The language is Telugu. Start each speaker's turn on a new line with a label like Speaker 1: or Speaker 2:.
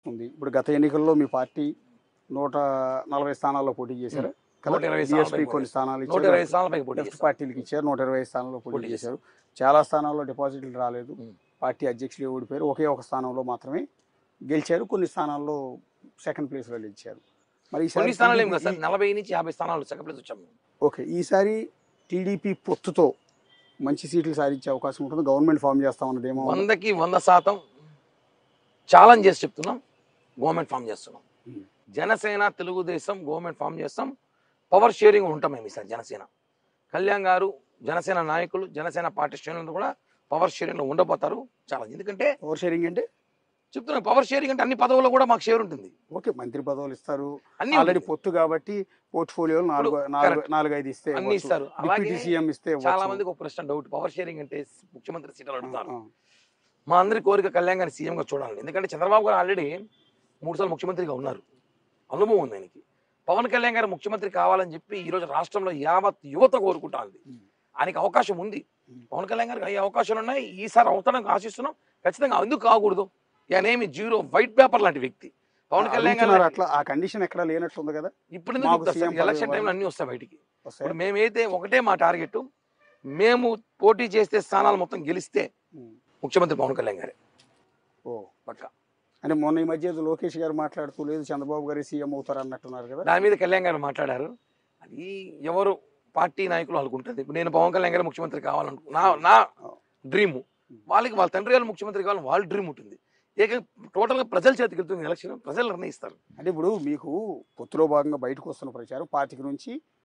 Speaker 1: ఉంది ఇప్పుడు గత ఎన్నికల్లో మీ పార్టీ నూట నలభై స్థానాల్లో పోటీ చేశారు
Speaker 2: నూట ఇరవై
Speaker 1: BSP
Speaker 2: స్థానాలపై
Speaker 1: కొన్ని స్థానాలు
Speaker 2: నూట
Speaker 1: ఇచ్చారు
Speaker 2: ఇరవై స్థానాలపై పోటీ
Speaker 1: లెఫ్ట్
Speaker 2: చేశాం.
Speaker 1: పార్టీలకు ఇచ్చారు నూట ఇరవై స్థానాల్లో పోటీ
Speaker 2: పోటీ
Speaker 1: చేశారు చాలా స్థానాల్లో డిపాజిట్లు రాలేదు
Speaker 2: ఉం.
Speaker 1: పార్టీ అధ్యక్షులు ఓడిపోయారు ఒకే ఒక స్థానంలో మాత్రమే గెలిచారు కొన్ని స్థానాల్లో సెకండ్ ప్లేస్ లో గెలిచారు మరి ఈసారి
Speaker 2: కొన్ని స్థానాలు ఏం కదా సార్
Speaker 1: TDP
Speaker 2: నలభై నుంచి యాభై స్థానాలు సెకండ్ ప్లేస్ వచ్చాము
Speaker 1: ఓకే ఈసారి టీడీపీ పొత్తుతో మంచి సీట్లు సాధించే అవకాశం ఉంటుంది గవర్నమెంట్ ఫామ్ చేస్తామన్నదేమో
Speaker 2: వందకి వంద శాతం ఛాలెంజ్ చేసి చెప్తున్నాం గవర్నమెంట్ ఫామ్ చేస్తున్నాం
Speaker 1: ఉం.
Speaker 2: జనసేన తెలుగుదేశం గవర్నమెంట్ ఫామ్ చేస్తాం పవర్ షేరింగ్ ఉంటాం మేము ఈసారి జనసేన కళ్యాణ్ గారు జనసేన నాయకులు జనసేన పార్టీ శ్రేణులు కూడా పవర్ షేరింగ్ లో ఉండబోతారు చాలా ఎందుకంటే
Speaker 1: ఓవర్ షేరింగ్ అంటే
Speaker 2: చెప్తున్నాను పవర్ షేరింగ్ అంటే అన్ని పదవుల్లో కూడా మాకు షేర్ ఉంటుంది
Speaker 1: ఓకే మంత్రి పదవులు ఇస్తారు
Speaker 2: అన్ని
Speaker 1: ఆల్రెడీ
Speaker 2: ఉంటుంది.
Speaker 1: పొత్తు కాబట్టి పోర్ట్ఫోలియో నాలుగు నాలుగు
Speaker 2: correct.
Speaker 1: నాలుగు ఐదు ఇస్తే
Speaker 2: అన్ని ఇస్తారు. అలాగే
Speaker 1: డిప్యూటీ సీఎం ఇస్తే
Speaker 2: చాలా
Speaker 1: ఇవ్వచ్చు.
Speaker 2: మందికి ఒక ప్రశ్న డౌట్ పవర్ షేరింగ్ అంటే ముఖ్యమంత్రి సీట్లు
Speaker 1: ఆ,
Speaker 2: అడుగుతారు
Speaker 1: ఆ.
Speaker 2: మా అందరి కోరిక కళ్యాణ్ గారిని సీఎంగా చూడాలి ఎందుకంటే చంద్రబాబు గారు ఆల్రెడీ మూడు సార్లు ముఖ్యమంత్రిగా ఉన్నారు అనుభవం ఉంది ఆయనకి పవన్ కళ్యాణ్ గారు ముఖ్యమంత్రి కావాలని చెప్పి ఈ రోజు రాష్ట్రంలో యావత్ యువత కోరుకుంటా ఉంది
Speaker 1: ఉం.
Speaker 2: ఆయనకి అవకాశం ఉంది
Speaker 1: ఉం.
Speaker 2: పవన్ కళ్యాణ్ గారికి అయ్యే అవకాశాలు ఉన్నాయి ఈసారి అవుతానికి ఆశిస్తున్నాం ఖచ్చితంగా ఎందుకు కాకూడదు ఏమి జీరో వైట్ పేపర్ లాంటి వ్యక్తి పవన్ కళ్యాణ్ గారు
Speaker 1: అడుగుతున్నారు అట్లా ఆ కండిషన్ ఎక్కడ లేనట్టుంది కదా
Speaker 2: ఇప్పుడు ఎందుకు
Speaker 1: మాకు
Speaker 2: చెప్తారు సార్?
Speaker 1: సీఎం
Speaker 2: ఎలక్షన్
Speaker 1: పదవి
Speaker 2: టైంలో అన్ని వస్తాయి బయటికి
Speaker 1: వస్తాయా?
Speaker 2: ఇప్పుడు మేమైతే ఒకటే మా టార్గెట్ మేము పోటీ చేస్తే స్థానాలు మొత్తం గెలిస్తే
Speaker 1: ఉం.
Speaker 2: ముఖ్యమంత్రి పవన్ కళ్యాణ్ గారే
Speaker 1: ఓ
Speaker 2: పక్క
Speaker 1: అంటే మొన్న ఈ మధ్య ఏదో లోకేష్ గారు మాట్లాడుతూ లేదు చంద్రబాబు గారు సీఎం అవుతారు అన్నట్టున్నారు కదా
Speaker 2: దాని మీద కళ్యాణ్ గారు మాట్లాడారు అది ఎవరు పార్టీ నాయకులు వాళ్ళకు ఉంటుంది ఇప్పుడు నేను పవన్ కళ్యాణ్ గారు ముఖ్యమంత్రి కావాలను నా నా డ్రీమ్ వాళ్ళకి వాళ్ళ తండ్రి గారు ముఖ్యమంత్రి కావాలని వాళ్ళ డ్రీమ్ ఉంటుంది ఏక టోటల్గా ప్రజల చేతికి వెళ్తుంది ఎలక్షన్ ప్రజలు నిర్ణయిస్తారు
Speaker 1: అంటే ఇప్పుడు మీకు పొత్తులో భాగంగా బయటకు వస్తున్న ప్రచారం పాతిక నుంచి